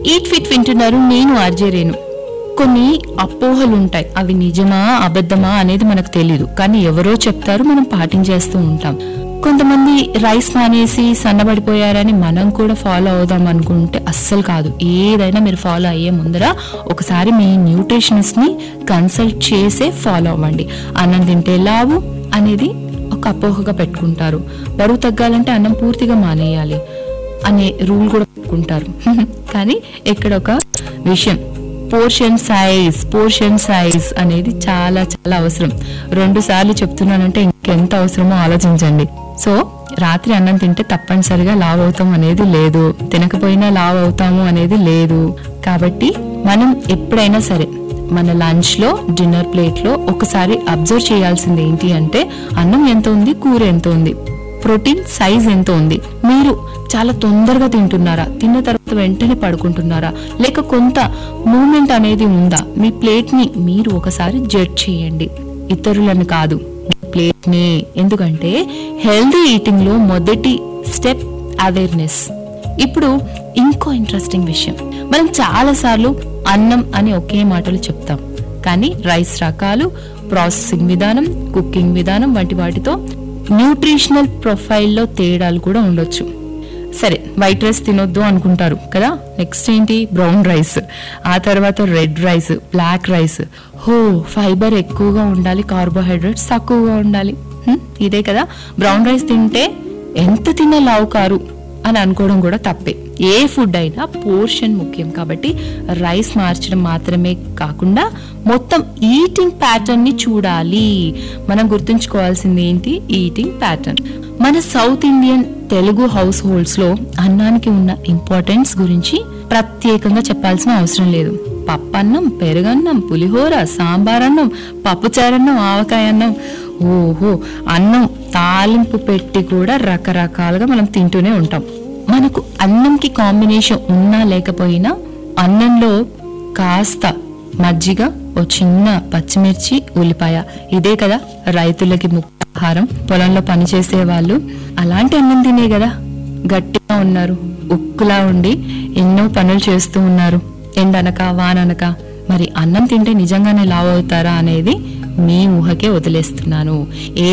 eat fit వింటున్నారు నేను RJ Renu కొన్ని అపోహలు ఉంటాయి అవి నిజమా అబద్ధమా అనేది మనకు తెలియదు కానీ ఎవరో చెప్తారు మనం పాటించేస్తూ ఉంటాం కొంతమంది రైస్ మానేసి సన్నబడిపోయారని మనం కూడా ఫాలో అవుదాం అనుకుంటే అస్సలు కాదు ఏదైనా మీరు ఫాలో అయ్యే ముందర ఒకసారి మీ న్యూట్రిషనిస్ట్ ని కన్సల్ట్ చేసే ఫాలో అవ్వండి అన్నం తింటే లావు అనేది ఒక అపోహగా పెట్టుకుంటారు బరువు తగ్గాలంటే అన్నం పూర్తిగా మానేయాలి అనే రూల్ కూడా పెట్టుకుంటారు కానీ ఇక్కడ ఒక విషయం పోర్షన్ సైజ్ పోర్షన్ సైజ్ అనేది చాలా చాలా అవసరం రెండు సార్లు చెప్తున్నానంటే ఇంకెంత అవసరమో ఆలోచించండి సో రాత్రి అన్నం తింటే తప్పనిసరిగా లావ్ అవుతాం అనేది లేదు తినకపోయినా లావ్ అవుతాము అనేది లేదు కాబట్టి మనం ఎప్పుడైనా సరే మన లంచ్ లో డిన్నర్ ప్లేట్ లో ఒకసారి అబ్జర్వ్ చేయాల్సింది ఏంటి అంటే అన్నం ఎంత ఉంది కూర ఎంత ఉంది ప్రోటీన్ సైజ్ ఎంత ఉంది మీరు చాలా తొందరగా తింటున్నారా తిన్న తర్వాత వెంటనే పడుకుంటున్నారా లేక కొంత మూమెంట్ అనేది ఉందా మీ ప్లేట్ ని మీరు ఒకసారి జడ్జ్ చేయండి ఇతరులను కాదు మీ ప్లేట్ ని ఎందుకంటే హెల్దీ ఈటింగ్ లో మొదటి స్టెప్ అవేర్నెస్ ఇప్పుడు ఇంకో ఇంట్రెస్టింగ్ విషయం మనం చాలా సార్లు అన్నం అని ఒకే మాటలు చెప్తాం కానీ రైస్ రకాలు ప్రాసెసింగ్ విధానం కుకింగ్ విధానం వంటి వాటితో న్యూట్రిషనల్ ప్రొఫైల్లో తేడాలు కూడా ఉండొచ్చు సరే వైట్ రైస్ తినొద్దు అనుకుంటారు కదా నెక్స్ట్ ఏంటి బ్రౌన్ రైస్ ఆ తర్వాత రెడ్ రైస్ బ్లాక్ రైస్ హో ఫైబర్ ఎక్కువగా ఉండాలి కార్బోహైడ్రేట్స్ తక్కువగా ఉండాలి హ్మ్, ఇదే కదా బ్రౌన్ రైస్ తింటే ఎంత తిన్నా లావు కారు అని అనుకోవడం కూడా తప్పే ఏ ఫుడ్ అయినా పోర్షన్ ముఖ్యం కాబట్టి రైస్ మార్చడం మాత్రమే కాకుండా మొత్తం ఈటింగ్ ప్యాటర్న్ ని చూడాలి మనం గుర్తుంచుకోవాల్సింది ఏంటి ఈటింగ్ ప్యాటర్న్ మన south Indian Telugu households లో అన్నానికి ఉన్న ఇంపార్టెన్స్ గురించి ప్రత్యేకంగా చెప్పాల్సిన అవసరం లేదు పప్పన్నం పెరుగన్నం పులిహోర సాంబార్ అన్నం పప్పుచారన్నం ఆవకాయ అన్నం ఓహో అన్నం తాలింపు పెట్టి కూడా రకరకాలుగా మనం తింటూనే ఉంటాం మనకు అన్నంకి కాంబినేషన్ ఉన్నా లేకపోయినా అన్నంలో కాస్త మజ్జిగ ఓ చిన్న పచ్చిమిర్చి ఉల్లిపాయ ఇదే కదా రైతులకి ముఖ్య ఆహారం పొలంలో పనిచేసే వాళ్ళు అలాంటి అన్నం తినే కదా గట్టిగా ఉన్నారు ఉక్కులా ఉండి ఎన్నో పనులు చేస్తూ ఉన్నారు ఎండనక వాననక మరి అన్నం తింటే నిజంగానే లావు అవుతారా అనేది మీ ఊహకే వదిలేస్తున్నాను ఏ